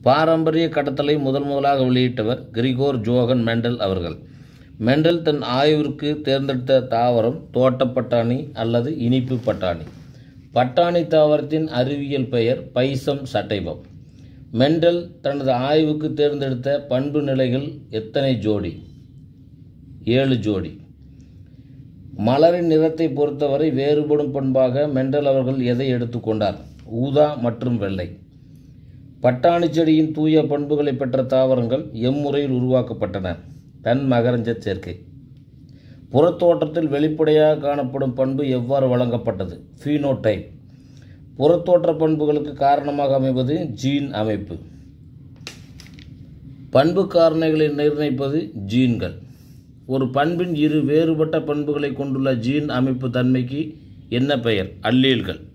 பாரம்பரிய கடத்தலை முதல் முதலாக வெளியிட்டவர் கிரிகோர் ஜோகன் மெண்டல் அவர்கள் மெண்டல் தன் ஆய்விற்கு தேர்ந்தெடுத்த தாவரம் தோட்டப் பட்டாணி அல்லது இனிப்பு பட்டாணி பட்டாணி தாவரத்தின் அறிவியல் பெயர் பைசம் சட்டைபம் மெண்டல் தனது ஆய்வுக்கு தேர்ந்தெடுத்த பண்பு நிலைகள் எத்தனை ஜோடி ஏழு ஜோடி மலரின் நிறத்தை பொறுத்தவரை வேறுபடும் பண்பாக மெண்டல் அவர்கள் எதை எடுத்துக்கொண்டார் ஊதா மற்றும் வெள்ளை பட்டாணி செடியின் தூய பண்புகளை பெற்ற தாவரங்கள் எம்முறையில் உருவாக்கப்பட்டன தன் மகரஞ்ச சேர்க்கை புறத்தோற்றத்தில் வெளிப்படையாக காணப்படும் பண்பு எவ்வாறு வழங்கப்பட்டது ஃபீனோடைப் புறத்தோற்ற பண்புகளுக்கு காரணமாக அமைவது ஜீன் அமைப்பு பண்பு காரணிகளை நிர்ணயிப்பது ஜீன்கள் ஒரு பண்பின் இரு வேறுபட்ட பண்புகளை கொண்டுள்ள ஜீன் அமைப்பு தன்மைக்கு என்ன பெயர் அல்லீல்கள்